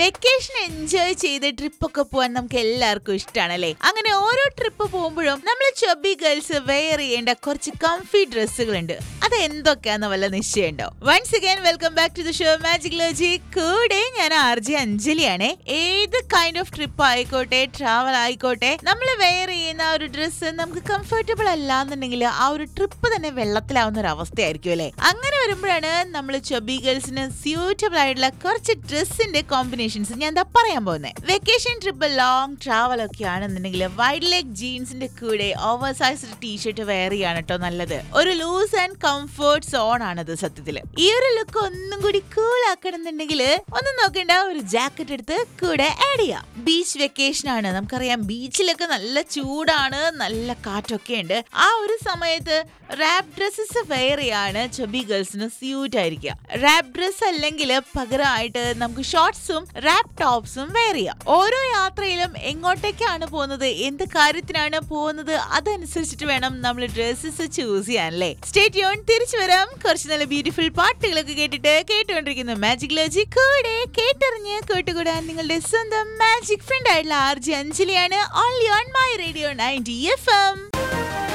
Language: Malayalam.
വെക്കേഷൻ എൻജോയ് ചെയ്ത് ട്രിപ്പ് ഒക്കെ പോകാൻ നമുക്ക് എല്ലാവർക്കും ഇഷ്ടമാണല്ലേ അങ്ങനെ ഓരോ ട്രിപ്പ് പോകുമ്പോഴും നമ്മൾ ചൊബി ഗേൾസ് വെയർ ചെയ്യേണ്ട കുറച്ച് കംഫി ഡ്രസ്സുകൾ ഉണ്ട് അത് എന്തൊക്കെയാന്ന് വല്ല നിശ്ചയമുണ്ടോ once again welcome back to the show magic ലോജി കൂടെ ഞാൻ ആർ ജെ അഞ്ജലിയാണ് ഏത് കൈൻഡ് ഓഫ് ട്രിപ്പ് ആയിക്കോട്ടെ ട്രാവൽ ആയിക്കോട്ടെ നമ്മൾ വെയർ ചെയ്യുന്ന ആ ഒരു ഡ്രസ്സ് നമുക്ക് കംഫർട്ടബിൾ അല്ലാന്നുണ്ടെങ്കിൽ ആ ഒരു ട്രിപ്പ് തന്നെ വെള്ളത്തിലാവുന്ന ഒരു അവസ്ഥയായിരിക്കും അല്ലേ അങ്ങനെ വരുമ്പോഴാണ് നമ്മൾ ചൊബി ഗേൾസിന് സ്യൂട്ടബിൾ ആയിട്ടുള്ള കുറച്ച് ഡ്രസ്സിന്റെ കോമ്പിനേഷൻസ് ഞാൻ എന്താ പറയാൻ പോകുന്നത് വെക്കേഷൻ ട്രിപ്പ് ലോങ് ട്രാവൽ ഒക്കെ ആണെന്നുണ്ടെങ്കിൽ വൈഡ് ലെഗ് ജീൻസിന്റെ കൂടെ ഓവർ സൈസ്ഡ് ടീഷർട്ട് വെയർ ചെയ്യാണ് കേട്ടോ നല്ലത് ഒരു ലൂസ് ആൻഡ് കംഫർട്ട് സോൺ ആണത് സത്യത്തില് ഈ ഒരു ലുക്ക് ഒന്നും കൂടി കൂൾ ആക്കണമെന്നുണ്ടെങ്കിൽ ഒന്നും നോക്കണ്ട ഒരു ജാക്കറ്റ് എടുത്ത് കൂടെ ആഡ് ചെയ്യാം ബീച്ച് വെക്കേഷൻ ആണ് നമുക്കറിയാം ബീച്ചിലൊക്കെ നല്ല ചൂടാണ് നല്ല കാറ്റൊക്കെ ഉണ്ട് ആ ഒരു സമയത്ത് റാപ്പ് ഡ്രസ്സസ് വെയർ ചെയ്യാണ് ചൊബി ഗേൾസിന് സ്യൂട്ട് ആയിരിക്കുക റാപ്പ് ഡ്രസ് അല്ലെങ്കിൽ പകരമായിട്ട് നമുക്ക് ഷോർട്സും റാപ്പ് ടോപ്സും വെയർ ചെയ്യാം ഓരോ യാത്രയിലും എങ്ങോട്ടേക്കാണ് പോകുന്നത് എന്ത് കാര്യത്തിനാണ് പോകുന്നത് അതനുസരിച്ചിട്ട് വേണം നമ്മൾ ഡ്രസ്സസ് ചൂസ് ചെയ്യാൻ അല്ലേ സ്റ്റേറ്റ് യോൺ തിരിച്ചു വരാം കുറച്ച് നല്ല ബ്യൂട്ടിഫുൾ പാട്ടുകളൊക്കെ കേട്ടിട്ട് കേട്ടുകൊണ്ടിരിക്കുന്നു മാജിക് ലോജി കൂടെ കേട്ടറിഞ്ഞ് കേട്ടുകൂടാൻ നിങ്ങളുടെ സ്വന്തം മാജിക് ഫ്രണ്ട് ആയിട്ടുള്ള ആർ ജി അഞ്ജലിയാണ് only on my radio ninety F M